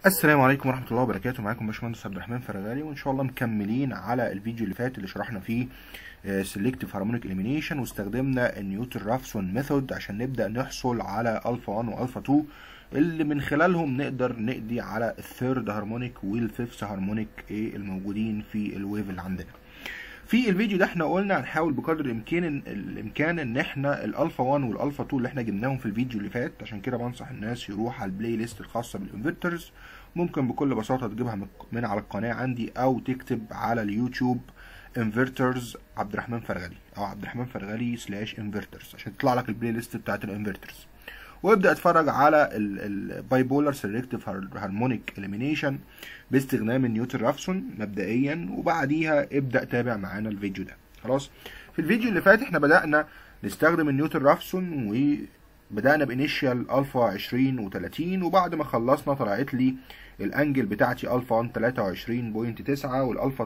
السلام عليكم ورحمة الله وبركاته معاكم باشمهندس عبد الرحمن فرغالي وإن شاء الله مكملين على الفيديو اللي فات اللي شرحنا فيه سيلكتيف هارمونيك اليمينيشن واستخدمنا النيوتن رافسون ميثود عشان نبدأ نحصل على ألفا 1 وألفا 2 اللي من خلالهم نقدر نقضي على الثيرد هارمونيك والفيفث هارمونيك ايه الموجودين في الويف اللي عندنا. في الفيديو ده احنا قلنا هنحاول بقدر الامكان الامكان ان احنا الالفا 1 والالفا 2 اللي احنا جبناهم في الفيديو اللي فات عشان كده بنصح الناس يروح على البلاي ليست الخاصه بالانفرترز ممكن بكل بساطه تجيبها من على القناه عندي او تكتب على اليوتيوب انفرترز عبد الرحمن فرغلي او عبد الرحمن فرغلي سلاش انفرترز عشان تطلع لك البلاي ليست بتاعت الانفرترز وابدا اتفرج على الباي بولر سيلكتيف هارمونيك اليمينيشن باستخدام النيوتن رافسون مبدئيا وبعديها ابدا تابع معانا الفيديو ده خلاص في الفيديو اللي فات احنا بدانا نستخدم النيوتن رافسون وبدانا بانيشيال الفا 20 و30 وبعد ما خلصنا طلعت لي الانجل بتاعتي الفا 1 23.9 والالفا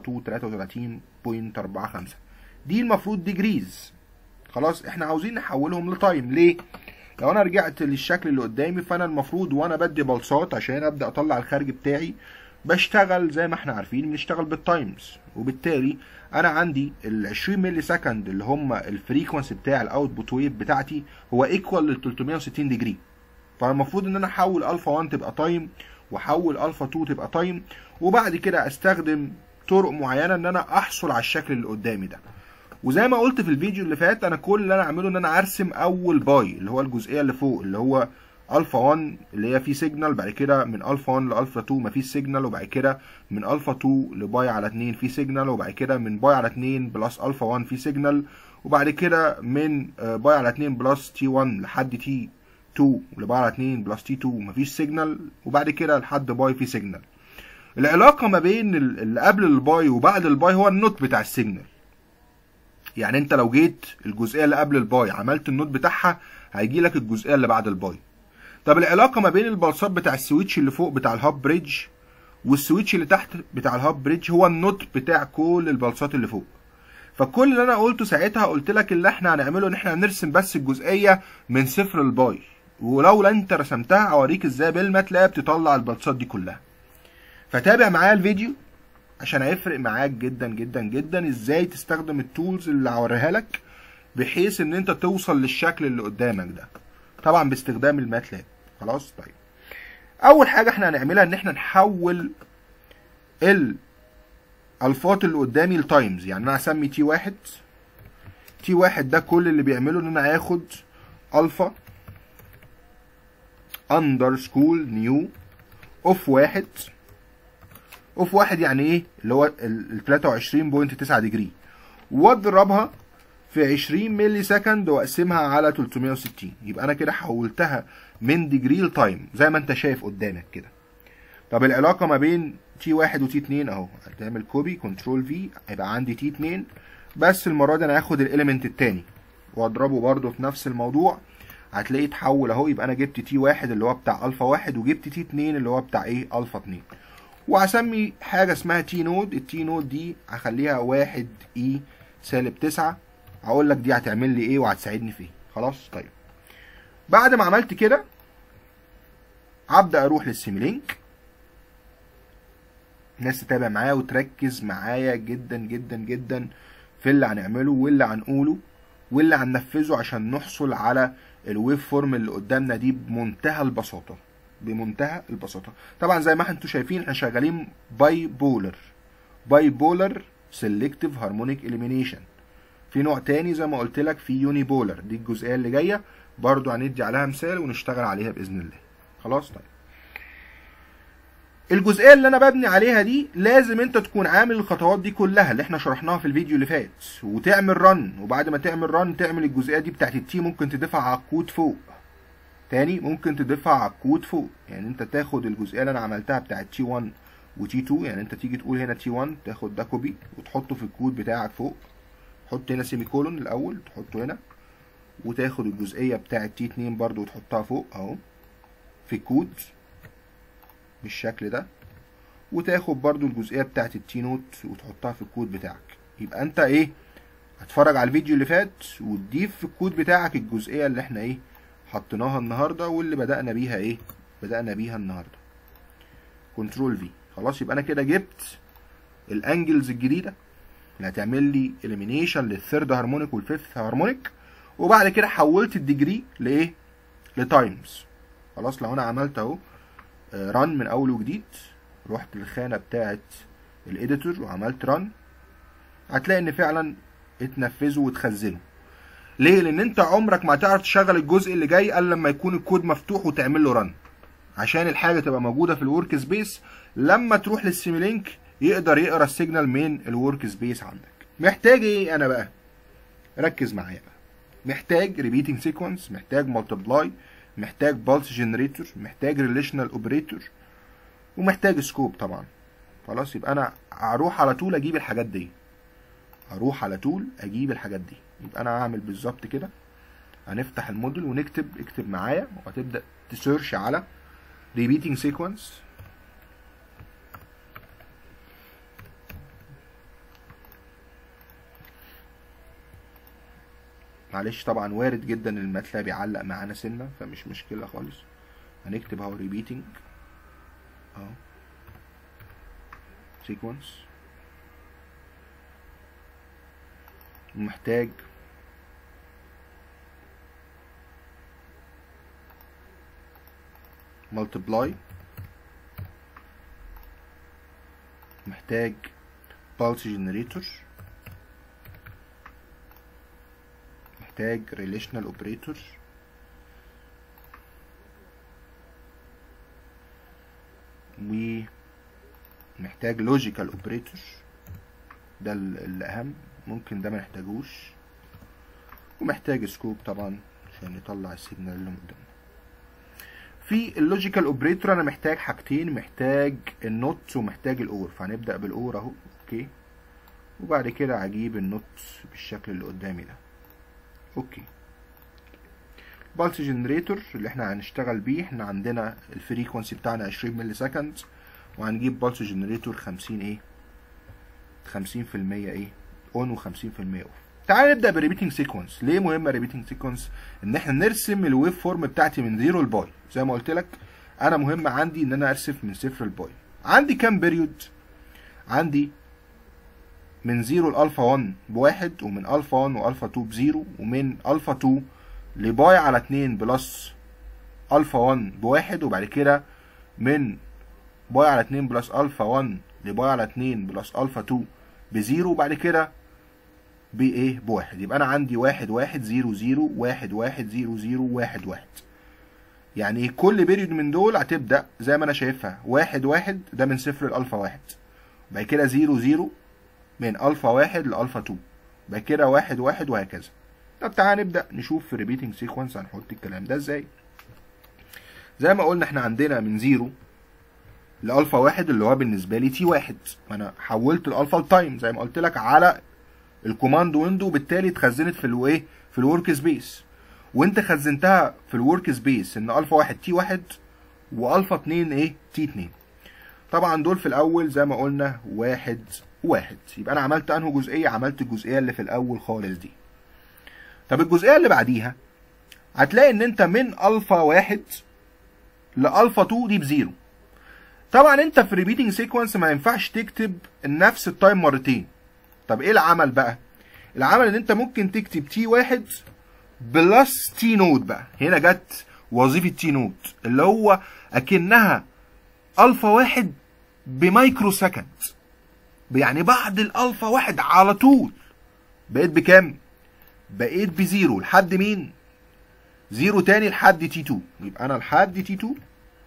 2 33.45 دي المفروض ديجريز خلاص احنا عاوزين نحولهم لتايم ليه لو انا رجعت للشكل اللي قدامي فانا المفروض وانا بدي بلصات عشان ابدا اطلع الخارج بتاعي بشتغل زي ما احنا عارفين بنشتغل بالتايمز وبالتالي انا عندي ال 20 ملي سكند اللي هم الفريكونسي بتاع الاوتبوت ويف بتاعتي هو ايكوال لل 360 ديجري فالمفروض ان انا احول الفا 1 تبقى تايم واحول الفا 2 تبقى تايم وبعد كده استخدم طرق معينه ان انا احصل على الشكل اللي قدامي ده وزي ما قلت في الفيديو اللي فات انا كل اللي انا اعمله ان انا ارسم اول باي اللي هو الجزئيه اللي فوق اللي هو الفا 1 اللي هي فيه سيجنال بعد كده من الفا 1 لالفا 2 مفيش سيجنال وبعد كده من الفا 2 لباي على 2 في سيجنال وبعد كده من باي على 2 بلس الفا 1 في سيجنال وبعد كده من باي على 2 بلس تي 1 لحد تي 2 لباي على 2 بلس تي 2 مفيش سيجنال وبعد كده لحد باي في سيجنال العلاقه ما بين اللي قبل الباي وبعد الباي هو النوت بتاع السيجنال يعني انت لو جيت الجزئيه اللي قبل الباي عملت النوت بتاعها هيجي لك الجزئيه اللي بعد الباي طب العلاقه ما بين البلصات بتاع السويتش اللي فوق بتاع الهاب بريدج والسويتش اللي تحت بتاع الهاب بريدج هو النوت بتاع كل البلصات اللي فوق فكل اللي انا قلته ساعتها قلت لك اللي احنا هنعمله ان احنا هنرسم بس الجزئيه من صفر لباي ولو انت رسمتها اوريك ازاي بالماتلاب تطلع البلصات دي كلها فتابع معايا الفيديو عشان هيفرق معاك جدا جدا جدا ازاي تستخدم التولز اللي هوريها لك بحيث ان انت توصل للشكل اللي قدامك ده طبعا باستخدام الماتلاب خلاص طيب اول حاجه احنا هنعملها ان احنا نحول الالفات اللي قدامي لتايمز يعني انا هسمي تي واحد تي واحد ده كل اللي بيعمله ان انا هاخد الفا اندر سكول نيو اوف واحد اوف واحد يعني ايه اللي هو ال 23.9 ديجري واضربها في 20 ملي سكند واقسمها على 360 يبقى انا كده حولتها من ديجري لتايم زي ما انت شايف قدامك كده طب العلاقه ما بين تي واحد وتي 2 اهو هتعمل كوبي كنترول في هيبقى عندي تي 2 بس المره دي انا هاخد الاليمنت التاني واضربه برده في نفس الموضوع هتلاقيه اتحول اهو يبقى انا جبت تي واحد اللي هو بتاع الفا واحد وجبت تي 2 اللي هو بتاع ايه الفا 2 وهسمي حاجه اسمها تي نود التي نود دي هخليها واحد اي سالب تسعة هقول لك دي هتعمل لي ايه وهتساعدني في ايه خلاص طيب بعد ما عملت كده هبدا اروح للسيميلينك الناس تتابع معايا وتركز معايا جدا جدا جدا في اللي هنعمله واللي هنقوله واللي هننفذه عشان نحصل على الويف فورم اللي قدامنا دي بمنتهى البساطه بمنتهى البساطه طبعا زي ما انتم شايفين احنا شغالين باي بولر باي بولر سيلكتيف هارمونيك اليمينيشن في نوع تاني زي ما قلت لك في يوني بولر دي الجزئيه اللي جايه برضو هندي عليها مثال ونشتغل عليها باذن الله خلاص طيب الجزئيه اللي انا ببني عليها دي لازم انت تكون عامل الخطوات دي كلها اللي احنا شرحناها في الفيديو اللي فات وتعمل رن وبعد ما تعمل رن تعمل الجزئيه دي بتاعت التي ممكن تضيفها على الكود فوق تاني ممكن تضيفها على الكود فوق يعني انت تاخد الجزئيه اللي انا عملتها بتاعت تي 1 وتي 2 يعني انت تيجي تقول هنا تي 1 تاخد ده كوبي وتحطه في الكود بتاعك فوق حط هنا سيمي كولون الاول تحطه هنا وتاخد الجزئيه بتاعت تي 2 برضو وتحطها فوق اهو في الكود بالشكل ده وتاخد برضو الجزئيه بتاعت التي نوت وتحطها في الكود بتاعك يبقى انت ايه هتفرج على الفيديو اللي فات وتضيف في الكود بتاعك الجزئيه اللي احنا ايه حطيناها النهارده واللي بدأنا بيها ايه بدأنا بيها النهارده كنترول في خلاص يبقى انا كده جبت الانجلز الجديده اللي هتعمل لي اليمينيشن للثيرد هارمونيك والفيفث هارمونيك وبعد كده حولت الديجري لايه لتايمز خلاص لو انا عملت اهو ران من اول وجديد رحت للخانه بتاعه الايديتور وعملت ران هتلاقي ان فعلا اتنفذوا واتخزنوا ليه لان انت عمرك ما هتعرف تشغل الجزء اللي جاي الا لما يكون الكود مفتوح وتعمل له رن عشان الحاجه تبقى موجوده في الورك سبيس لما تروح للسيميلينك يقدر يقرا السيجنال من الورك سبيس عندك محتاج ايه انا بقى ركز معايا بقى محتاج ريبيتنج سيكونس محتاج مالتبلاي محتاج بالس جنريتور محتاج ريليشنال اوبريتور ومحتاج سكوب طبعا خلاص يبقى انا هروح على طول اجيب الحاجات دي هروح على طول اجيب الحاجات دي يبقى انا هعمل بالظبط كده هنفتح الموديل ونكتب اكتب معايا وهتبدا تسيرش على repeating sequence معلش طبعا وارد جدا الماتلاب يعلق معانا سنه فمش مشكله خالص هنكتب اهو repeating اهو sequence محتاج multiply محتاج pulse generator محتاج relational operator ومحتاج logical operator ده الأهم ممكن ده ما نحتاجوش ومحتاج سكوب طبعا عشان يطلع السيجنال اللي قدامنا في اللوجيكال اوبريتور انا محتاج حاجتين محتاج النوت ومحتاج الاور فهنبدا بالاور اهو اوكي وبعد كده هجيب النوت بالشكل اللي قدامي ده اوكي بالس جنريتور اللي احنا هنشتغل بيه احنا عندنا الفريكونسي بتاعنا 20 ملي سكند وهنجيب بالس جنريتور 50 ايه 50% ايه اون و50% اوف تعال نبدا بالريبيتنج سيكونس ليه مهمه الريبيتنج سيكونس ان احنا نرسم الويف فورم بتاعتي من زيرو لباي زي ما قلت لك انا مهم عندي ان انا ارسم من صفر لباي عندي كام بيريود عندي من زيرو لالفا 1 بواحد ومن الفا 1 والفا 2 بزيرو ومن الفا 2 لباي على 2 بلس الفا 1 بواحد وبعد كده من باي على 2 بلس الفا 1 لباي على 2 بلس الفا 2 بزيرو وبعد كده بايه بواحد يبقى انا عندي واحد واحد زيرو زيرو واحد واحد زيرو زيرو واحد واحد يعني كل بيريود من دول هتبدا زي ما انا شايفها واحد واحد ده من صفر لالفا واحد بعد كده زيرو زيرو من الفا واحد لالفا 2 بعد كده واحد واحد وهكذا طب تعالى نبدا نشوف في ريبيتنج سيكونس هنحط الكلام ده ازاي زي ما قلنا احنا عندنا من زيرو لالفا واحد اللي هو بالنسبه لي تي واحد انا حولت الالفا لتايم زي ما قلت لك على الكوماند ويندو وبالتالي اتخزنت في الايه في الورك سبيس وانت خزنتها في الورك سبيس ان الفا واحد تي واحد والفا اتنين ايه تي اتنين طبعا دول في الاول زي ما قلنا واحد واحد يبقى انا عملت انه جزئيه عملت الجزئيه اللي في الاول خالص دي طب الجزئيه اللي بعديها هتلاقي ان انت من الفا واحد لالفا 2 دي بزيرو طبعا انت في ريبيتنج سيكونس ما ينفعش تكتب نفس التايم مرتين طب ايه العمل بقى العمل ان انت ممكن تكتب تي واحد بلس تي نود بقى هنا جت وظيفه تي نود اللي هو اكنها الفا واحد بمايكرو سكند يعني بعد الالفا واحد على طول بقيت بكام بقيت بزيرو لحد مين زيرو تاني لحد تي 2 يبقى انا لحد تي 2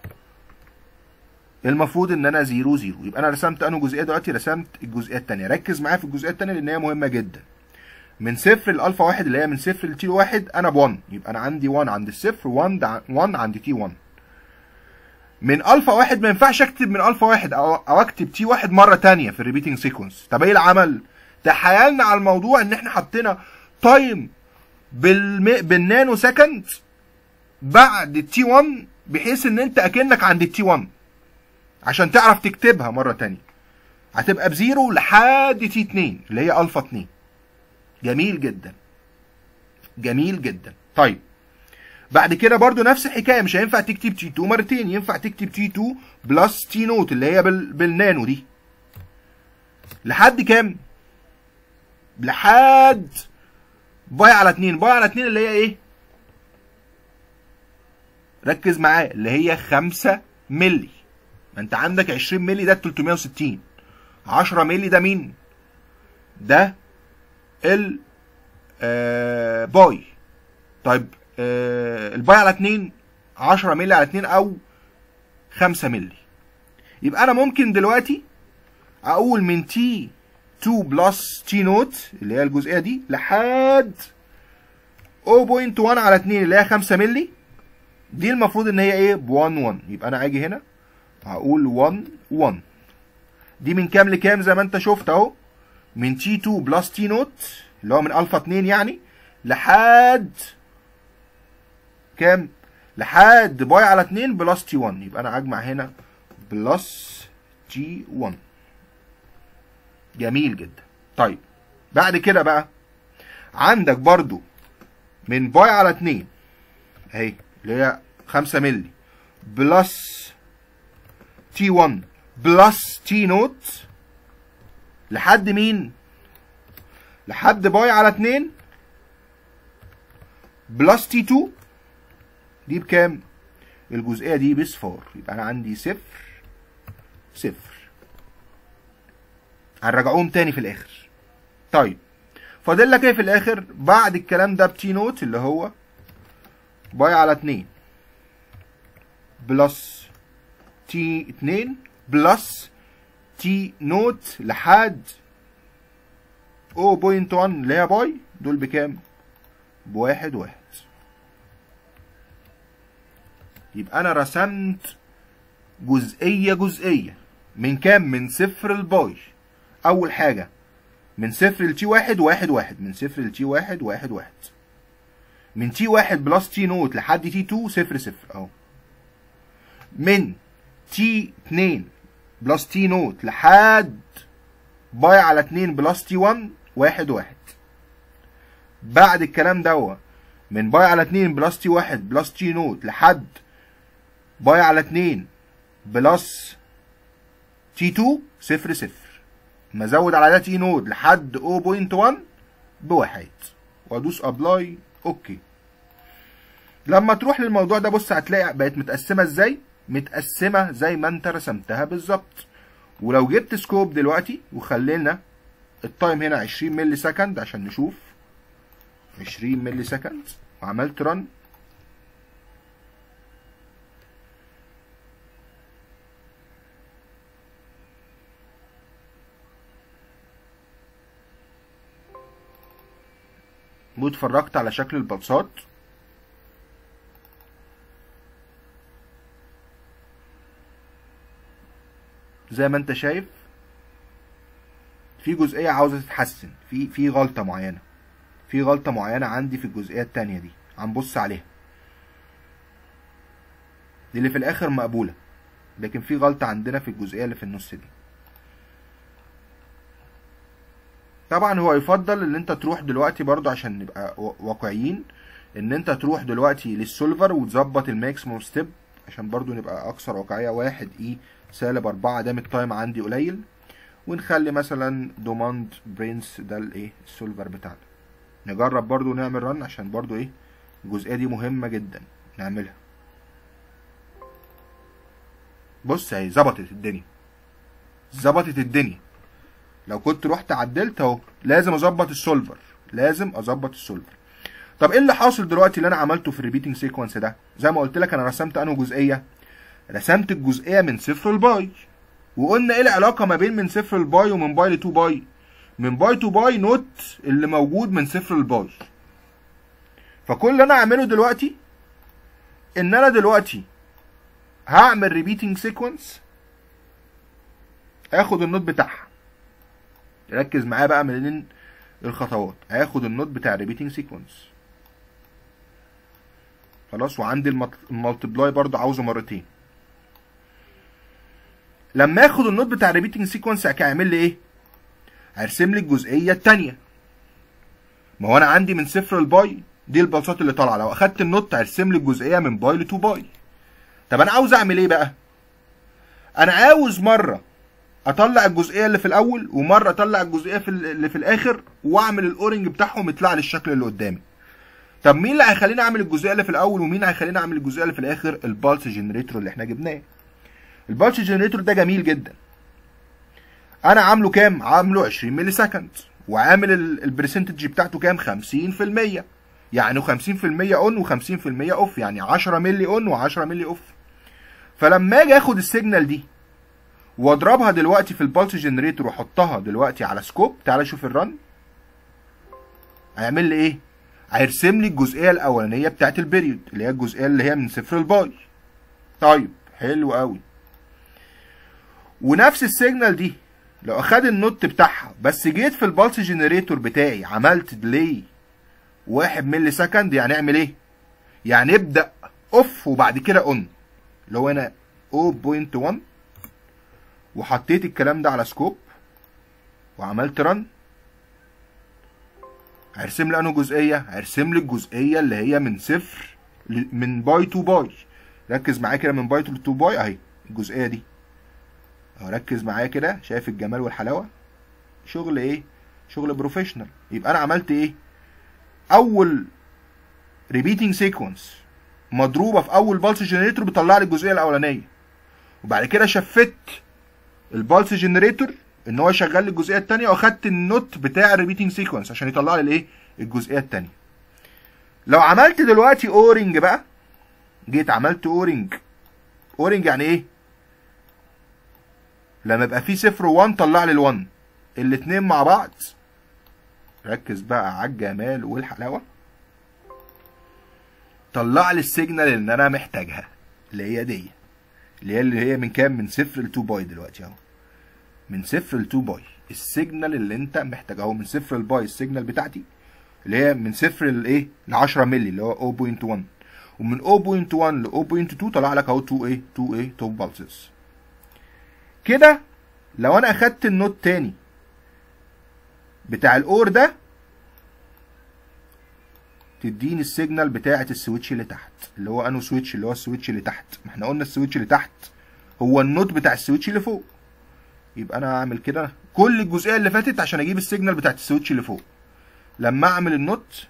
المفروض ان انا زيرو زيرو يبقى انا رسمت انه جزئيه دلوقتي رسمت الجزئيه الثانيه ركز معايا في الجزئيه الثانيه لان هي مهمه جدا من صفر لالفا واحد اللي هي من صفر لتي واحد انا ب 1 يبقى انا عندي 1 عند الصفر 1 1 عند تي 1 من الفا واحد ما ينفعش اكتب من الفا واحد او, أو اكتب تي واحد مره ثانيه في الريبيتنج سيكونس طب ايه العمل؟ تحايلنا على الموضوع ان احنا حطينا تايم بالم... بالنانو سكند بعد التي 1 بحيث ان انت اكنك عند التي 1 عشان تعرف تكتبها مرة تانية هتبقى بزيرو لحد تي 2 اللي هي الفا 2 جميل جدا جميل جدا طيب بعد كده برضو نفس الحكايه مش هينفع تكتب تي 2 مرتين ينفع تكتب تي 2 بلس تي نوت اللي هي بال... بالنانو دي لحد كام لحد باي على 2 باي على 2 اللي هي ايه ركز معايا اللي هي 5 ملي ما انت عندك 20 ملي ده 360 10 ملي ده مين ده ال آه باي طيب آه الباي على 2 10 ملي على 2 او 5 ملي يبقى انا ممكن دلوقتي اقول من تي 2 بلس تي نوت اللي هي الجزئيه دي لحد 0.1 على 2 اللي هي 5 ملي دي المفروض ان هي ايه ب 1 1 يبقى انا اجي هنا هقول 1 1 دي من كام لكام زي ما انت شفت اهو من تي 2 بلس تي نوت اللي هو من الفا 2 يعني لحد كام لحد باي على 2 بلس تي 1 يبقى انا اجمع هنا بلس تي 1 جميل جدا طيب بعد كده بقى عندك برضو من باي على 2 اهي اللي هي 5 مللي بلس تي 1 بلس تي نوت لحد مين لحد باي على 2 بلس تي 2 دي بكام الجزئيه دي بصفار يبقى انا عندي صفر صفر هنراجعوهم تاني في الاخر طيب فاضل لك ايه في الاخر بعد الكلام ده بتي نوت اللي هو باي على 2 بلس تي 2 بلس تي نوت لحد 0.1 اللي هي باي دول بكام؟ بواحد واحد يبقى انا رسمت جزئية جزئية من كام؟ من صفر الباي اول حاجة من صفر لتي واحد واحد واحد من صفر لتي واحد واحد واحد من تي واحد بلس تي نوت لحد تي 2 صفر صفر اهو من تي 2 بلس تي نوت لحد باي على 2 بلس تي 1 واحد واحد بعد الكلام دوا من باي على 2 بلس تي 1 بلس تي نوت لحد باي على 2 بلس تي 2 صفر صفر مزود على ده تي نود لحد 0.1 بواحد وادوس ابلاي اوكي لما تروح للموضوع ده بص هتلاقي بقت متقسمه ازاي متقسمه زي ما انت رسمتها بالظبط ولو جبت سكوب دلوقتي وخلينا التايم هنا 20 ملي سكند عشان نشوف 20 ملي سكند وعملت رن واتفرجت على شكل البلصات زي ما انت شايف في جزئية عاوزة تتحسن في في غلطة معينة في غلطة معينة عندي في الجزئية التانية دي هنبص عليها دي اللي في الآخر مقبولة لكن في غلطة عندنا في الجزئية اللي في النص دي طبعا هو يفضل ان انت تروح دلوقتي برضو عشان نبقى واقعيين ان انت تروح دلوقتي للسولفر وتظبط الماكسيموم ستيب عشان برضو نبقى اكثر واقعيه واحد اي سالب اربعة دام التايم عندي قليل ونخلي مثلا دوماند برينس ده الايه السولفر بتاعنا نجرب برضو نعمل رن عشان برضو ايه الجزئيه دي مهمه جدا نعملها بص اهي ظبطت الدنيا ظبطت الدنيا لو كنت رحت عدلت اهو لازم اظبط السولفر لازم اظبط السولفر طب ايه اللي حاصل دلوقتي اللي انا عملته في الريبيتنج سيكونس ده زي ما قلت لك انا رسمت انه جزئيه رسمت الجزئيه من صفر لباي وقلنا ايه العلاقه ما بين من صفر لباي ومن باي ل 2 باي من باي تو باي نوت اللي موجود من صفر لباي فكل اللي انا اعمله دلوقتي ان انا دلوقتي هعمل ريبيتنج سيكونس اخد النوت بتاعها ركز معايا بقى من الخطوات هاخد النوت بتاع الريبيتنج سيكونس خلاص وعندي المالتبلاي برضو عاوزه مرتين لما اخد النوت بتاع الريبيتنج سيكونس هيعمل لي ايه هيرسم لي الجزئيه الثانيه ما هو انا عندي من صفر لباي دي البلصات اللي طالعه لو اخدت النوت هيرسم لي الجزئيه من باي ل 2 باي طب انا عاوز اعمل ايه بقى انا عاوز مره اطلع الجزئيه اللي في الاول ومره اطلع الجزئيه في ال- اللي في الاخر واعمل الاورنج بتاعهم يطلع لي الشكل اللي قدامي طب مين اللي هيخليني اعمل الجزئيه اللي في الاول ومين هيخليني اعمل الجزئيه اللي في الاخر البالس جنريتور اللي احنا جبناه البالس جنريتور ده جميل جدا انا عامله كام عامله 20 ملي سكند وعامل ال- البرسنتج بتاعته كام 50% يعني 50% اون و50% اوف يعني 10 ملي اون و10 ملي اوف فلما اجي اخد السيجنال دي واضربها دلوقتي في البالس جنريتور واحطها دلوقتي على سكوب تعالى شوف الرن هيعمل لي ايه هيرسم لي الجزئيه الاولانيه بتاعت البيريود اللي هي الجزئيه اللي هي من صفر لباي طيب حلو قوي ونفس السيجنال دي لو اخد النوت بتاعها بس جيت في البالس جنريتور بتاعي عملت ديلي واحد ملي سكند يعني اعمل ايه يعني ابدا اوف وبعد كده اون اللي هو هنا 0.1 وحطيت الكلام ده على سكوب وعملت رن هيرسم لي انه جزئيه هيرسم لي الجزئيه اللي هي من صفر ل- من باي تو باي ركز معايا كده من باي تو باي اهي الجزئيه دي اهو ركز معايا كده شايف الجمال والحلاوه شغل ايه شغل بروفيشنال يبقى انا عملت ايه اول ريبيتنج سيكونس مضروبه في اول بالس جنريتور بيطلع لي الجزئيه الاولانيه وبعد كده شفت البالس جنريتور ان هو يشغل لي الجزئيه الثانيه واخدت النوت بتاع الريبيتنج سيكونس عشان يطلع لي الايه الجزئيه الثانيه لو عملت دلوقتي اورنج بقى جيت عملت اورنج اورنج يعني ايه لما يبقى في صفر و1 طلع لي ال1 الاتنين مع بعض ركز بقى على الجمال والحلاوه طلع لي السيجنال اللي انا محتاجها اللي هي دي اللي هي اللي هي من كام من صفر ل 2 باي دلوقتي اهو من صفر ل 2 باي السيجنال اللي انت محتاجه اهو من صفر لباي السيجنال بتاعتي اللي هي من صفر لايه ل 10 مللي اللي هو 0.1 ومن 0.1 ل 0.2 طلع لك اهو 2 ايه 2 ايه 2 بالسز كده لو انا اخدت النوت تاني بتاع الاور ده تديني السيجنال بتاعه السويتش اللي تحت اللي هو انو سويتش اللي هو السويتش اللي تحت ما احنا قلنا السويتش اللي تحت هو النوت بتاع السويتش اللي فوق يبقى انا هعمل كده كل الجزئيه اللي فاتت عشان اجيب السيجنال بتاعت السويتش اللي فوق لما اعمل النوت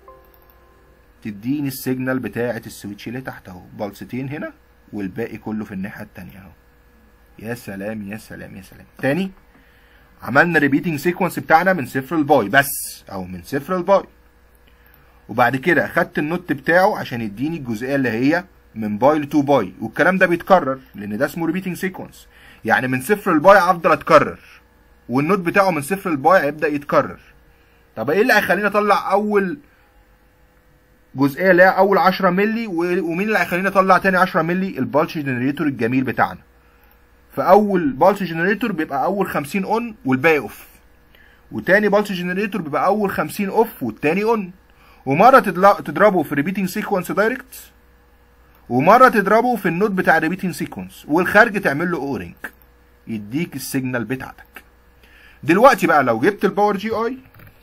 تديني السيجنال بتاعه السويتش اللي تحت اهو بلستين هنا والباقي كله في الناحيه التانيه اهو يا سلام يا سلام يا سلام تاني عملنا ريبيتنج سيكونس بتاعنا من صفر لباي بس او من صفر لباي وبعد كده خدت النوت بتاعه عشان يديني الجزئيه اللي هي من باي ل 2 باي والكلام ده بيتكرر لان ده اسمه ريبيتنج سيكونس يعني من صفر لباي هفضل اتكرر والنوت بتاعه من صفر لباي هيبدا يتكرر طب ايه اللي هيخليني اطلع اول جزئيه اللي هي اول 10 مللي و- ومين اللي هيخليني اطلع تاني 10 مللي البالش جنريتور الجميل بتاعنا فاول بالس جنريتور بيبقى اول 50 اون والباقي اوف وتاني بالس جنريتور بيبقى اول 50 اوف والتاني اون ومره تدل- تضربه في ريبيتنج سيكونس دايركت ومره تضربه في النوت بتاع الريبيتنج سيكونس والخارج تعمل له اورنج يديك السيجنال بتاعتك دلوقتي بقى لو جبت الباور جي اي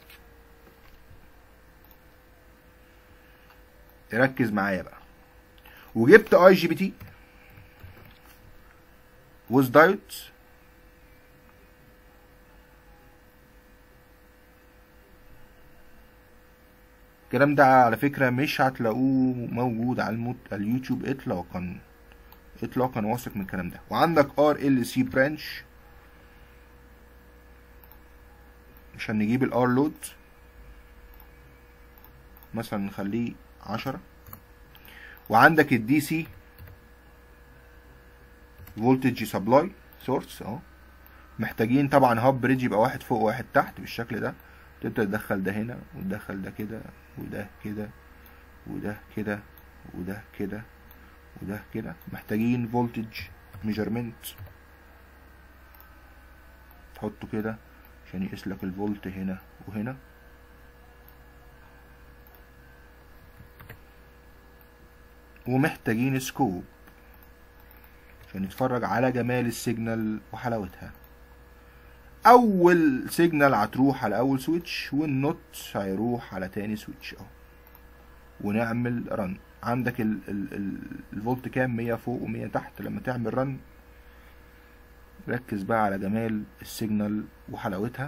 ركز معايا بقى وجبت اي جي بي تي ويز دايت الكلام ده على فكرة مش هتلاقوه موجود على الموت... اليوتيوب اطلاقا اطلاقا واثق من الكلام ده وعندك ار ال سي برانش عشان نجيب الار لود مثلا نخليه عشرة وعندك الدي سي فولتج سبلاي سورس اهو محتاجين طبعا هاب بريدج يبقى واحد فوق واحد تحت بالشكل ده تبدأ تدخل ده هنا وتدخل ده كده وده كده وده كده وده كده وده كده محتاجين فولتج ميجرمنت تحطه كده عشان يقيس لك الفولت هنا وهنا ومحتاجين سكوب عشان نتفرج على جمال السيجنال وحلاوتها اول سيجنال هتروح على اول سويتش والنوت هيروح على تاني سويتش اهو ونعمل رن عندك ال ال ال الفولت كام 100 فوق و100 تحت لما تعمل رن ركز بقى على جمال السيجنال وحلاوتها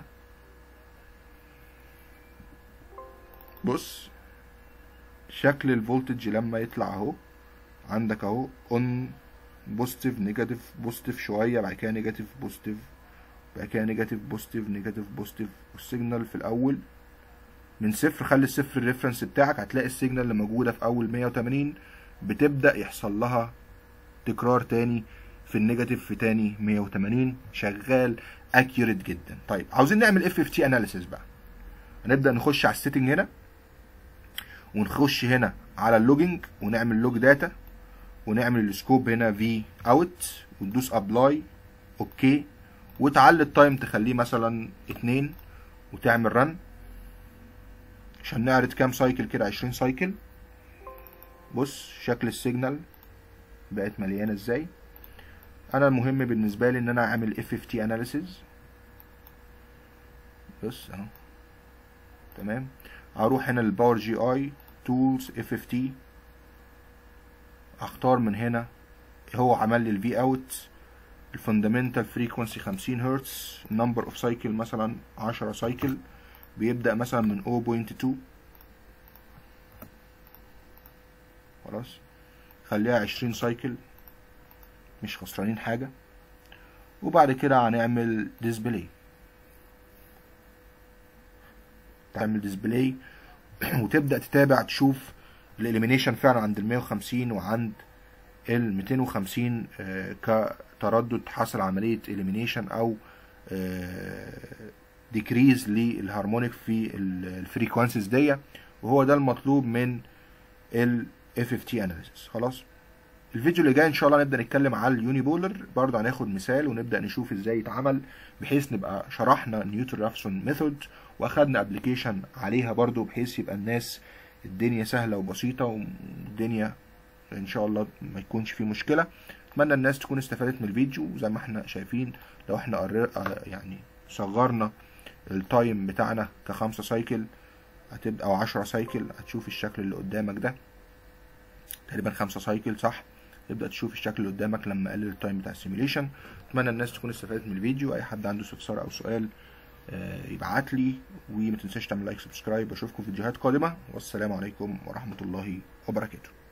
بص شكل الفولتج لما يطلع اهو عندك اهو اون بوزيتيف نيجاتيف بوزيتيف شويه بعد كده نيجاتيف بوزيتيف بعد كده نيجاتيف بوزيتيف نيجاتيف بوزيتيف والسيجنال في الاول من صفر خلي الصفر الريفرنس بتاعك هتلاقي السيجنال اللي موجوده في اول 180 بتبدا يحصل لها تكرار تاني في النيجاتيف في تاني 180 شغال اكيوريت جدا طيب عاوزين نعمل اف اف تي اناليسيس بقى هنبدا نخش على السيتنج هنا ونخش هنا على اللوجينج ونعمل لوج داتا ونعمل السكوب هنا في اوت وندوس ابلاي اوكي وتعلي التايم تخليه مثلا اتنين وتعمل رن عشان نعرض كام سايكل كده عشرين سايكل بص شكل السيجنال بقت مليانه ازاي انا المهم بالنسبه لي ان انا اعمل اف اف تي اناليسيز بص اهو تمام اروح هنا للباور جي اي تولز اف اف تي اختار من هنا هو عمل لي الفي اوت الفوندامنتال فريكونسي 50 هرتز نمبر اوف سايكل مثلا 10 سايكل بيبدا مثلا من 0.2 خلاص خليها 20 سايكل مش خسرانين حاجه وبعد كده هنعمل ديسبلاي تعمل ديسبلاي وتبدا تتابع تشوف الاليمينيشن فعلا عند ال 150 وعند ال 250 كتردد حصل عمليه اليمينيشن او ديكريز للهارمونيك في الفريكوانسيز دي وهو ده المطلوب من ال FFT analysis خلاص الفيديو اللي جاي ان شاء الله نبدا نتكلم على اليوني بولر برضه هناخد مثال ونبدا نشوف ازاي يتعمل بحيث نبقى شرحنا نيوتن رافسون ميثود واخدنا ابلكيشن عليها برضه بحيث يبقى الناس الدنيا سهله وبسيطه والدنيا ان شاء الله ما يكونش فيه مشكله اتمنى الناس تكون استفادت من الفيديو زي ما احنا شايفين لو احنا قرر يعني صغرنا التايم بتاعنا كخمسة سايكل هتبقى او عشرة سايكل هتشوف الشكل اللي قدامك ده تقريبا خمسة سايكل صح تبدا تشوف الشكل اللي قدامك لما اقلل التايم بتاع السيميليشن اتمنى الناس تكون استفادت من الفيديو اي حد عنده استفسار او سؤال يبعت لي وما تنساش تعمل لايك سبسكرايب اشوفكم في فيديوهات قادمه والسلام عليكم ورحمه الله وبركاته